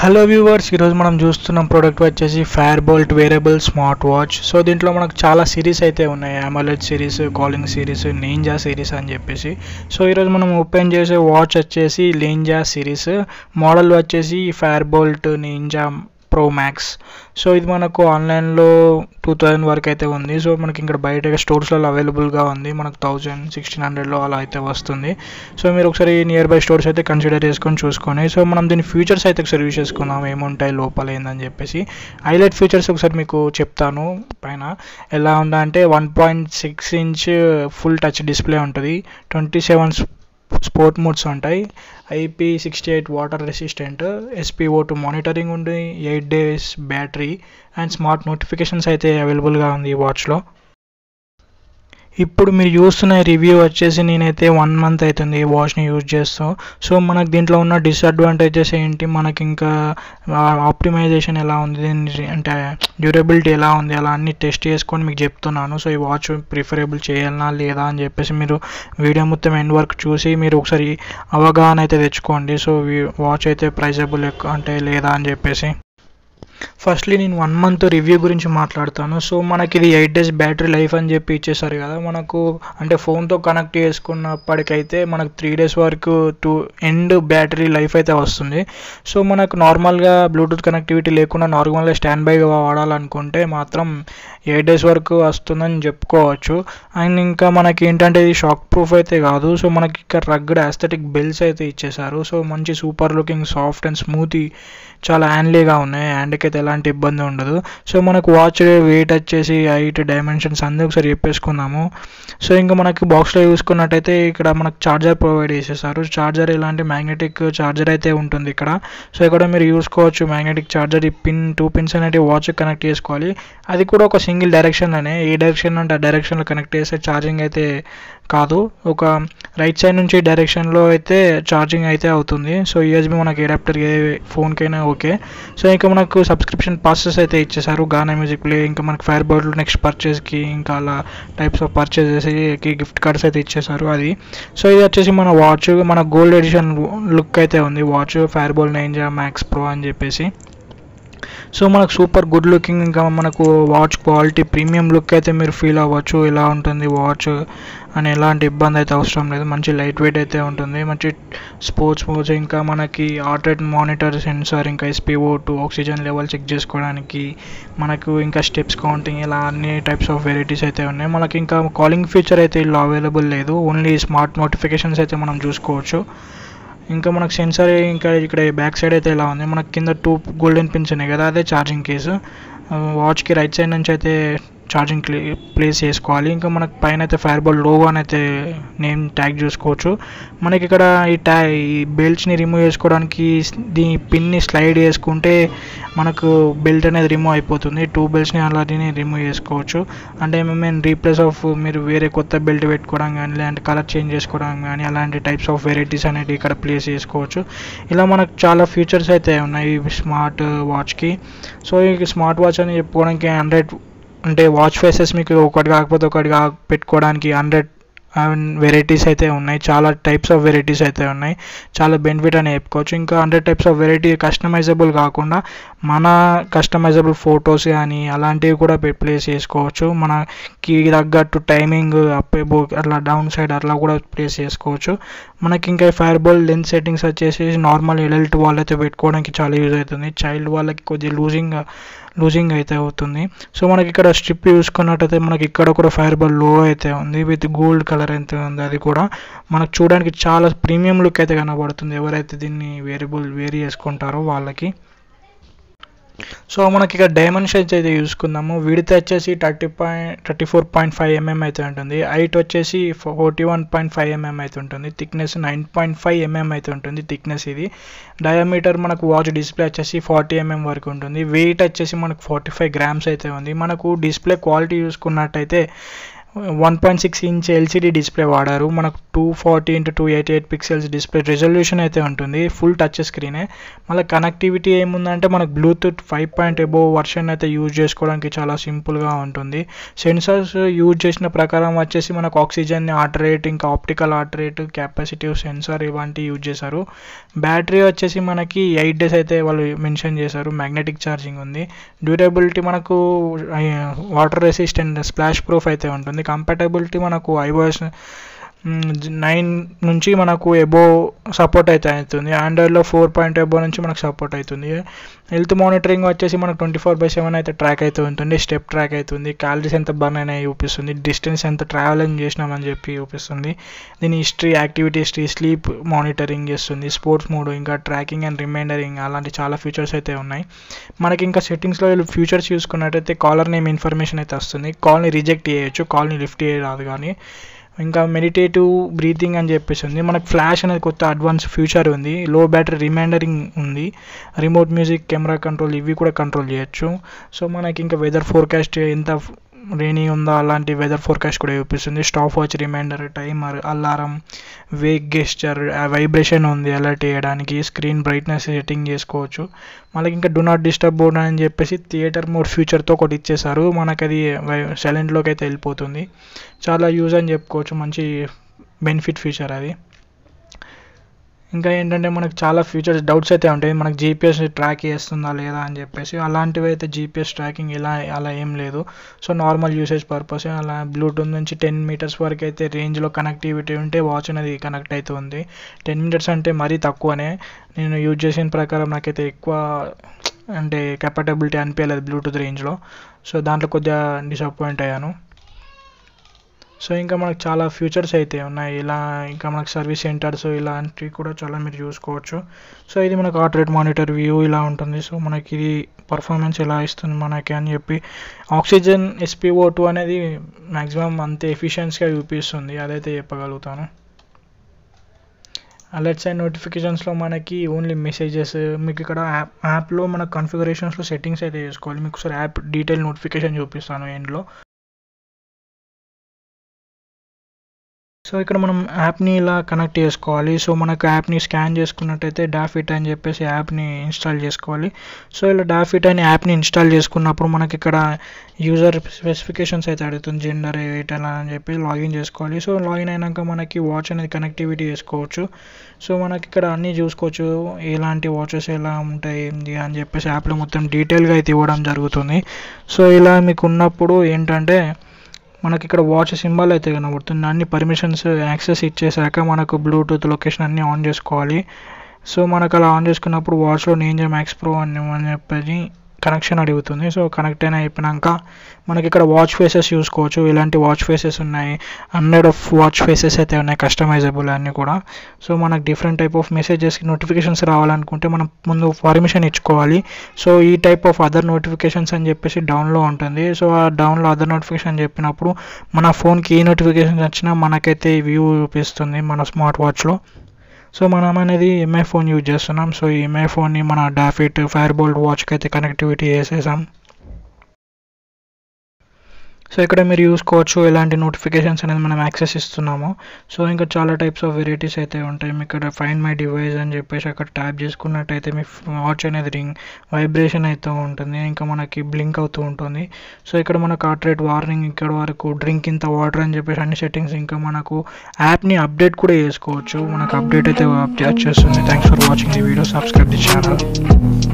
hello viewers ఈరోజు మనం చూస్తున్న ప్రోడక్ట్ వచ్చేసి Fire Boltt wearable smart watch so దీంట్లో మనకు చాలా సిరీస్ అయితే ఉన్నాయి AMOLED series calling series Ninja series అని చెప్పేసి సో ఈరోజు మనం ఓపెన్ చేసే వాచ్ వచ్చేసి నింజా సిరీస్ మోడల్ వచ్చేసి Fire Boltt Ninja Pro Max so ఇది మనకు ఆన్లైన్లో టూ థౌజండ్ వరకు అయితే ఉంది సో మనకి ఇక్కడ బయట స్టోర్స్లలో అవైలబుల్గా ఉంది మనకు థౌజండ్ సిక్స్టీన్ హండ్రెడ్లో అలా అయితే వస్తుంది సో మీరు ఒకసారి నియర్ బై స్టోర్స్ అయితే కన్సిడర్ చేసుకొని చూసుకొని సో మనం దీని ఫీచర్స్ అయితే ఒకసారి యూజ్ చేసుకుందాం ఏముంటాయి లోపల ఏందని చెప్పేసి హైలైట్ ఫీచర్స్ ఒకసారి మీకు చెప్తాను పైన ఎలా ఉందంటే one point six inch full touch display ఉంటుంది ట్వంటీ సెవెన్ స్పోర్ట్ మోడ్స్ ఉంటాయి IP sixty eight water resistant SPO two monitoring ఉంది eight days battery and smart notifications అయితే అవైలబుల్గా ఉంది ఈ వాచ్లో ఇప్పుడు మీరు చూస్తున్న రివ్యూ వచ్చేసి నేనైతే వన్ మంత్ అవుతుంది ఈ వాచ్ని యూజ్ చేస్తూ సో మనకు దీంట్లో ఉన్న డిసడ్వాంటేజెస్ ఏంటి మనకి ఇంకా ఆప్టిమైజేషన్ ఎలా ఉంది దీని అంటే డ్యూరబిలిటీ ఎలా ఉంది అలా అన్ని టెస్ట్ చేసుకొని మీకు చెప్తున్నాను సో ఈ వాచ్ ప్రిఫరబుల్ చేయాలనా లేదా అని చెప్పేసి మీరు వీడియో మొత్తం ఎండ్ వరకు చూసి మీరు ఒకసారి అవగాహన అయితే తెచ్చుకోండి సో వాచ్ అయితే ప్రైజబుల్ అంటే లేదా అని చెప్పేసి ఫస్ట్లీ నేను వన్ మంత్ రివ్యూ గురించి మాట్లాడతాను సో మనకి ఇది ఎయిట్ డేస్ బ్యాటరీ లైఫ్ అని చెప్పి ఇచ్చేసారు కదా మనకు అంటే ఫోన్తో కనెక్ట్ చేసుకున్నప్పటికైతే మనకు త్రీ డేస్ వరకు టూ ఎండ్ బ్యాటరీ లైఫ్ అయితే వస్తుంది సో మనకు నార్మల్గా బ్లూటూత్ కనెక్టివిటీ లేకుండా నార్మల్గా స్టాండ్ బైగా వాడాలనుకుంటే మాత్రం ఎయిట్ డేస్ వరకు వస్తుందని చెప్పుకోవచ్చు అండ్ ఇంకా మనకి ఏంటంటే ఇది షాక్ ప్రూఫ్ అయితే కాదు సో మనకి ఇక్కడ రగ్గడ్ ఆస్థెటిక్ బెల్స్ అయితే ఇచ్చేసారు సో మంచి super looking soft and smooth చాలా హ్యాండ్లీగా ఉన్నాయి హ్యాండ్కి అయితే ఎలాంటి ఇబ్బంది ఉండదు సో మనకు వాచ్ వెయిట్ వచ్చేసి హైట్ డైమెన్షన్స్ అన్నీ ఒకసారి చెప్పేసుకుందాము సో ఇంకా మనకి బాక్స్లో చూసుకున్నట్టయితే ఇక్కడ మనకు ఛార్జర్ ప్రొవైడ్ చేసేసారు ఛార్జర్ ఇలాంటి మ్యాగ్నెటిక్ ఛార్జర్ అయితే ఉంటుంది ఇక్కడ సో ఇక్కడ మీరు చూసుకోవచ్చు మ్యాగ్నెటిక్ ఛార్జర్ ఈ పిన్ టూ పిన్స్ అనేవి వాచ్ కనెక్ట్ చేసుకోవాలి అది కూడా ఒక సింగిల్ డైరెక్షన్లోనే ఏ డైరెక్షన్ అంటే ఆ డైరెక్షన్లో కనెక్ట్ చేస్తే ఛార్జింగ్ అయితే కాదు ఒక రైట్ సైడ్ నుంచి డైరెక్షన్లో అయితే ఛార్జింగ్ అయితే అవుతుంది సో యూఎస్బి మనకి అడాప్టర్ ఏ ఫోన్కైనా ఓకే సో ఇంకా మనకు సబ్స్క్రిప్షన్ పాసెస్ అయితే ఇచ్చేసారు గానా మ్యూజిక్ ప్లే ఇంకా మనకి ఫైర్ బోర్డ్ నెక్స్ట్ పర్చేస్కి ఇంకా అలా టైప్స్ ఆఫ్ పర్చేసెస్కి గిఫ్ట్ కార్డ్స్ అయితే ఇచ్చేసారు అది సో ఇది వచ్చేసి మన వాచ్ మన గోల్డ్ ఎడిషన్ లుక్ అయితే ఉంది watch Fire Boltt Ninja Max Pro అని చెప్పేసి సో మనకు సూపర్ గుడ్ లుకింగ్ ఇంకా మనకు వాచ్ క్వాలిటీ ప్రీమియం లుక్ అయితే మీరు ఫీల్ అవ్వచ్చు ఎలా ఉంటుంది వాచ్ అని ఎలాంటి ఇబ్బంది అయితే అవసరం లేదు మంచి లైట్ వెయిట్ అయితే ఉంటుంది మంచి స్పోర్ట్స్ మోడ్స్ ఇంకా మనకి హార్ట్ రేట్ మానిటర్ సెన్సార్ ఇంకా SPO two oxygen level check చేసుకోవడానికి మనకు ఇంకా స్టెప్స్ కౌంటింగ్ ఇలా అన్ని టైప్స్ ఆఫ్ వెరైటీస్ అయితే ఉన్నాయి మనకి ఇంకా కాలింగ్ ఫీచర్ అయితే ఇలా అవైలబుల్ లేదు ఓన్లీ స్మార్ట్ నోటిఫికేషన్స్ అయితే మనం చూసుకోవచ్చు ఇంకా మనకు సెన్సార్ ఇంకా ఇక్కడ బ్యాక్ సైడ్ అయితే ఇలా ఉంది మనకి కింద టూ గోల్డెన్ పిన్స్ ఉన్నాయి కదా అదే ఛార్జింగ్ కేసు వాచ్కి రైట్ సైడ్ నుంచి అయితే ఛార్జింగ్ ప్లేస్ చేసుకోవాలి ఇంకా మనకు పైన అయితే ఫైర్ బాల్ లోగో అని అయితే నేమ్ ట్యాగ్ చూసుకోవచ్చు మనకి ఇక్కడ ఈ ట్యా ఈ బెల్ట్స్ని రిమూవ్ చేసుకోవడానికి దీని పిన్ని స్లైడ్ చేసుకుంటే మనకు బెల్ట్ అనేది రిమూవ్ అయిపోతుంది టూ బెల్ట్స్ని అలాంటిని రిమూవ్ చేసుకోవచ్చు అంటే మేము రీప్లేస్ ఆఫ్ మీరు వేరే కొత్త బెల్ట్ పెట్టుకోవడం కానీ లేదంటే కలర్ చేంజ్ చేసుకోవడం కానీ అలాంటి టైప్స్ ఆఫ్ వెరైటీస్ అనేవి ఇక్కడ ప్లేస్ చేసుకోవచ్చు ఇలా మనకు చాలా ఫీచర్స్ అయితే ఉన్నాయి స్మార్ట్ వాచ్కి సో ఈ స్మార్ట్ వాచ్ అని చెప్పుకోవడానికి హండ్రెడ్ అంటే వాచ్ ఫేసెస్ మీకు ఒకటి కాకపోతే ఒకటి పెట్టుకోవడానికి హండ్రెడ్ వెరైటీస్ అయితే ఉన్నాయి చాలా టైప్స్ ఆఫ్ వెరైటీస్ అయితే ఉన్నాయి చాలా బెనిఫిట్ అని చెప్పుకోవచ్చు ఇంకా hundred types of variety customisable కాకుండా మన కస్టమైజబుల్ ఫొటోస్ కానీ అలాంటివి కూడా ప్లేస్ చేసుకోవచ్చు మనకి తగ్గట్టు టైమింగ్ అప్ అట్లా డౌన్ సైడ్ అట్లా కూడా ప్లేస్ చేసుకోవచ్చు మనకి ఇంకా ఫైర్ బాల్ లెన్స్ సెట్టింగ్స్ వచ్చేసి నార్మల్ ఎడల్ట్ వాళ్ళైతే పెట్టుకోవడానికి చాలా యూజ్ అవుతుంది చైల్డ్ వాళ్ళకి కొద్దిగా లూజింగ్ లూజింగ్ అయితే అవుతుంది సో మనకి ఇక్కడ స్ట్రిప్ చూసుకున్నట్టయితే మనకి ఇక్కడ కూడా ఫైర్ బాల్ లో అయితే ఉంది విత్ గోల్డ్ కలర్ అయితే ఉంది అది కూడా మనకు చూడడానికి చాలా ప్రీమియం లుక్ అయితే కనబడుతుంది ఎవరైతే దీన్ని వేరియబుల్ వేరీ చేసుకుంటారో వాళ్ళకి సో మనకి ఇక్కడ డైమెన్షన్స్ అయితే చూసుకుందాము విడత వచ్చేసి thirty point thirty four point five MM అయితే ఉంటుంది హైట్ వచ్చేసి forty one point five MM అయితే ఉంటుంది thickness nine point five MM అయితే ఉంటుంది థిక్నెస్ ఇది డయామీటర్ మనకు వాచ్ డిస్ప్లే వచ్చేసి ఫార్టీ ఎంఎం వరకు ఉంటుంది వెయిట్ వచ్చేసి మనకు ఫార్టీ ఫైవ్ గ్రామ్స్ అయితే ఉంది మనకు డిస్ప్లే క్వాలిటీ చూసుకున్నట్టయితే one point six inch LCD display వాడారు మనకు two forty into two eighty eight pixels display resolution అయితే ఉంటుంది ఫుల్ టచ్ స్క్రీనే మళ్ళీ కనెక్టివిటీ ఏముందంటే మనకు Bluetooth five point above version అయితే యూజ్ చేసుకోవడానికి చాలా సింపుల్గా ఉంటుంది సెన్సార్స్ యూజ్ చేసిన ప్రకారం వచ్చేసి మనకు ఆక్సిజన్ హార్ట్ రేట్ ఇంకా optical heart rate capacitive sensor ఇలాంటివి యూజ్ చేశారు బ్యాటరీ వచ్చేసి మనకి ఎయిట్ డేస్ అయితే వాళ్ళు మెన్షన్ చేశారు మ్యాగ్నెటిక్ ఛార్జింగ్ ఉంది డ్యూరబిలిటీ మనకు వాటర్ రెసిస్టెంట్ స్ప్లాష్ ప్రూఫ్ అయితే ఉంటుంది కంపాటబిలిటీ మనకు ఐవాయిస్ నైన్ నుంచి మనకు ఎబో సపోర్ట్ అయితే అవుతుంది ఆండ్రాయిడ్లో ఫోర్ పాయింట్ ఎబో నుంచి మనకు సపోర్ట్ అవుతుంది హెల్త్ మానిటరింగ్ వచ్చేసి మనకు ట్వంటీ ఫోర్ బై సెవెన్ అయితే ట్రాక్ అయితే ఉంటుంది స్టెప్ ట్రాక్ అవుతుంది క్యాలరీస్ ఎంత బర్న్ అయినా చూపిస్తుంది డిస్టెన్స్ ఎంత ట్రావెలింగ్ చేసినామని చెప్పి చూపిస్తుంది దీని history activity history sleep monitoring చేస్తుంది స్పోర్ట్స్ మోడ్ ఇంకా ట్రాకింగ్ అండ్ రిమైండరింగ్ అలాంటి చాలా ఫీచర్స్ అయితే ఉన్నాయి మనకి ఇంకా సెట్టింగ్స్లో ఫీచర్స్ చూసుకున్నట్టయితే కాలర్ నేమ్ ఇన్ఫర్మేషన్ అయితే వస్తుంది కాల్ని రిజెక్ట్ చేయొచ్చు కాల్ని లిఫ్ట్ చేయరాదు కానీ ఇంకా మెడిటేటివ్ బ్రీతింగ్ అని చెప్పేసి ఉంది మనకు ఫ్లాష్ అనేది కొత్త అడ్వాన్స్ ఫ్యూచర్ ఉంది లో బ్యాటరీ రిమైండరింగ్ ఉంది రిమోట్ మ్యూజిక్ కెమెరా కంట్రోల్ ఇవి కూడా కంట్రోల్ చేయొచ్చు సో మనకి ఇంకా వెదర్ ఫోర్కాస్ట్ ఎంత రైనీ ఉందా అలాంటి వెదర్ ఫోర్కాస్ట్ కూడా చూపిస్తుంది stopwatch reminder timer alarm wake gesture vibration ఉంది అలర్ట్ చేయడానికి స్క్రీన్ బ్రైట్నెస్ సెట్టింగ్ చేసుకోవచ్చు మనకి ఇంకా డు నాట్ డిస్టర్బ్ బోర్డ్ అని చెప్పేసి థియేటర్ మోడ్ ఫ్యూచర్తో ఒకటి ఇచ్చేసారు మనకు అది సైలెంట్లోకి అయితే వెళ్ళిపోతుంది చాలా యూజ్ అని చెప్పుకోవచ్చు మంచి బెనిఫిట్ ఫీచర్ అది ఇంకా ఏంటంటే మనకు చాలా ఫీచర్స్ డౌట్స్ అయితే ఉంటాయి మనకు జీపీఎస్ ట్రాక్ చేస్తుందా లేదా అని చెప్పేసి అలాంటివి అయితే జీపీఎస్ ట్రాకింగ్ ఇలా అలా ఏం లేదు సో నార్మల్ యూసేజ్ పర్పస్ అలా బ్లూటూత్ నుంచి టెన్ మీటర్స్ వరకు అయితే రేంజ్లో కనెక్టివిటీ ఉంటే వాచ్ అనేది కనెక్ట్ అవుతుంది టెన్ మీటర్స్ అంటే మరీ తక్కువనే నేను యూజ్ చేసిన ప్రకారం నాకైతే ఎక్కువ అంటే కెపటబిలిటీ అనిపించలేదు బ్లూటూత్ రేంజ్లో సో దాంట్లో కొద్దిగా డిసప్పాయింట్ అయ్యాను సో ఇంకా మనకు చాలా ఫ్యూచర్స్ అయితే ఉన్నాయి ఇలా ఇంకా మనకు సర్వీస్ సెంటర్స్ ఇలాంటివి కూడా చాలా మీరు చూసుకోవచ్చు సో ఇది మనకు హార్ట్ రేట్ మానిటర్ వ్యూ ఇలా ఉంటుంది సో మనకి ఇది పర్ఫార్మెన్స్ ఎలా ఇస్తుంది మనకి అని చెప్పి ఆక్సిజన్ ఎస్పీఓ టూ అనేది మ్యాక్సిమం అంతే ఎఫిషియన్స్గా చూపిస్తుంది అదైతే చెప్పగలుగుతాను అలర్ట్స్ అండ్ నోటిఫికేషన్స్లో మనకి ఓన్లీ మెసేజెస్ మీకు ఇక్కడ యాప్ యాప్లో మన కన్ఫిగరేషన్స్లో సెట్టింగ్స్ అయితే చేసుకోవాలి మీకు ఒకసారి యాప్ డీటెయిల్ నోటిఫికేషన్ చూపిస్తాను ఎండ్లో సో ఇక్కడ మనం యాప్ని ఇలా కనెక్ట్ చేసుకోవాలి సో మనకు యాప్ని స్కాన్ చేసుకున్నట్టయితే డాఫిట్ అని చెప్పేసి యాప్ని ఇన్స్టాల్ చేసుకోవాలి సో ఇలా డాఫిట్ అనే యాప్ని ఇన్స్టాల్ చేసుకున్నప్పుడు మనకి ఇక్కడ యూజర్ స్పెసిఫికేషన్స్ అయితే అడుగుతుంది జెండర్ ఎయిట్ అలా అని చెప్పి లాగిన్ చేసుకోవాలి సో లాగిన్ అయినాక మనకి వాచ్ అనేది కనెక్టివిటీ చేసుకోవచ్చు సో మనకి ఇక్కడ అన్నీ చూసుకోవచ్చు ఎలాంటి వాచెస్ ఎలా ఉంటాయి ఏంటి అని చెప్పేసి యాప్లో మొత్తం డీటెయిల్గా అయితే ఇవ్వడం జరుగుతుంది సో ఇలా మీకు ఉన్నప్పుడు ఏంటంటే మనకి ఇక్కడ వాచ్ సింబల్ అయితే కనబడుతుంది అన్ని పర్మిషన్స్ యాక్సెస్ ఇచ్చేసాక మనకు బ్లూటూత్ లొకేషన్ అన్నీ ఆన్ చేసుకోవాలి సో మనకు అలా ఆన్ చేసుకున్నప్పుడు వాచ్లో నేంజర్ మ్యాక్స్ ప్రో అని అని చెప్పేసి కనెక్షన్ అడుగుతుంది సో కనెక్ట్ అయిన అయిపోయినాక మనకి ఇక్కడ వాచ్ ఫేసెస్ చూసుకోవచ్చు ఇలాంటి వాచ్ ఫేసెస్ ఉన్నాయి హండ్రెడ్ ఆఫ్ వాచ్ ఫేసెస్ అయితే ఉన్నాయి కస్టమైజబుల్ అన్నీ కూడా సో మనకు డిఫరెంట్ టైప్ ఆఫ్ మెసేజెస్కి నోటిఫికేషన్స్ రావాలనుకుంటే మనం ముందు పర్మిషన్ ఇచ్చుకోవాలి సో ఈ టైప్ ఆఫ్ అదర్ నోటిఫికేషన్స్ అని చెప్పేసి డౌన్లో ఉంటుంది సో ఆ డౌన్లో అదర్ నోటిఫికేషన్ చెప్పినప్పుడు మన ఫోన్కి ఏ నోటిఫికేషన్స్ వచ్చినా మనకైతే వ్యూ చూపిస్తుంది మన స్మార్ట్ వాచ్లో సో మనం అనేది ఎంఐ ఫోన్ యూజ్ చేస్తున్నాం సో ఈ ఎంఐ ఫోన్ని మన డాఫిట్ ఫైర్ బోల్ట్ వాచ్కి అయితే కనెక్టివిటీ చేసేసాం సో ఇక్కడ మీరు చూసుకోవచ్చు ఎలాంటి నోటిఫికేషన్స్ అనేది మనం యాక్సెస్ ఇస్తున్నాము సో ఇంకా చాలా టైప్స్ ఆఫ్ వెరైటీస్ అయితే ఉంటాయి మీకు ఇక్కడ ఫైండ్ మై డివైస్ అని చెప్పేసి అక్కడ ట్యాప్ చేసుకున్నట్టయితే మీ వాచ్ అనేది రింగ్ వైబ్రేషన్ అయితే ఉంటుంది ఇంకా మనకి బ్లింక్ అవుతూ ఉంటుంది సో ఇక్కడ మనకు హార్ట్ రేట్ వార్నింగ్ ఇక్కడ వరకు డ్రింక్ ఇంత వాటర్ అని చెప్పేసి అన్ని సెట్టింగ్స్ ఇంకా మనకు యాప్ని అప్డేట్ కూడా చేసుకోవచ్చు మనకు అప్డేట్ అయితే చేస్తుంది thanks for watching the video subscribe the channel